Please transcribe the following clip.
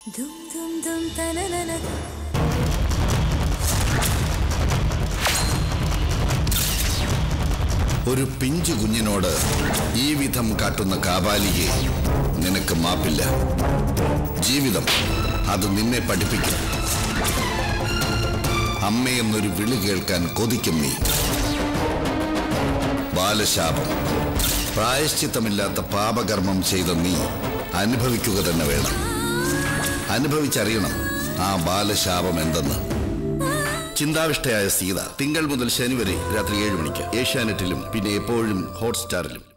ദും ദും ദും തനനന ഒരു പിഞ്ചു കുഞ്ഞിനോട് ഈ വിധം കാട്ടുന്ന കാപാലിയെ നിനക്ക് മാപ്പില്ല ജീവിതം അത് നിന്നെ പഠിപ്പിക്കും അമ്മയെന്നൊരു വിളി കേൾക്കാൻ കൊതിക്കും നീ ബാലശാപം പ്രായശ്ചിത്തമില്ലാത്ത പാപകർമ്മം ചെയ്ത നീ അനുഭവിക്കുക തന്നെ വേണം അനുഭവിച്ചറിയണം ആ ബാലശാപം എന്തെന്ന് ചിന്താവിഷ്ടയായ സീത തിങ്കൾ മുതൽ ശനി വരെ രാത്രി ഏഴ് മണിക്ക് ഏഷ്യാനെറ്റിലും പിന്നെ എപ്പോഴും ഹോട്ട്സ്റ്റാറിലും